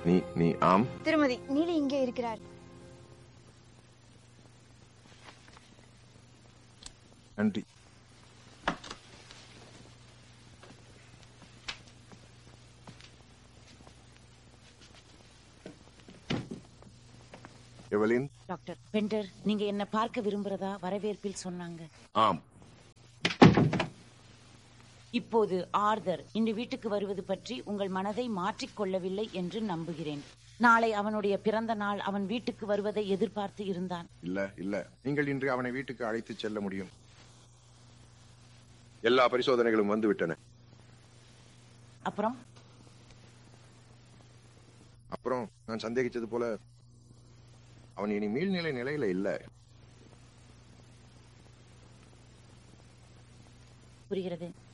நீ நீ ஆம் திருமதி நீலி இங்கே இருக்கிறார் நன்றி எவலின் டாக்டர் பெண்டர் நீங்க என்ன பார்க்க விரும்புறதா வரவேற்பில் சொன்னாங்க ஆம் இப்போது ஆர்தர் இன்று வீட்டுக்கு வருவது பற்றி உங்கள் மனதை மாற்றிக் கொள்ளவில்லை என்று நம்புகிறேன் நாளை அவனுடைய பிறந்த நாள் அவன் வீட்டுக்கு வருவதை எதிர்பார்த்து இருந்தான் இல்ல இல்ல நீங்கள் இன்று அவனை வீட்டுக்கு அழைத்து செல்ல முடியும் எல்லா பரிசோதனைகளும் வந்து விட்டன அப்புறம் அப்புறம் நான் சந்தேகிச்சது போல அவன் இனி மீள்நிலை நிலையில இல்ல புரிகிறது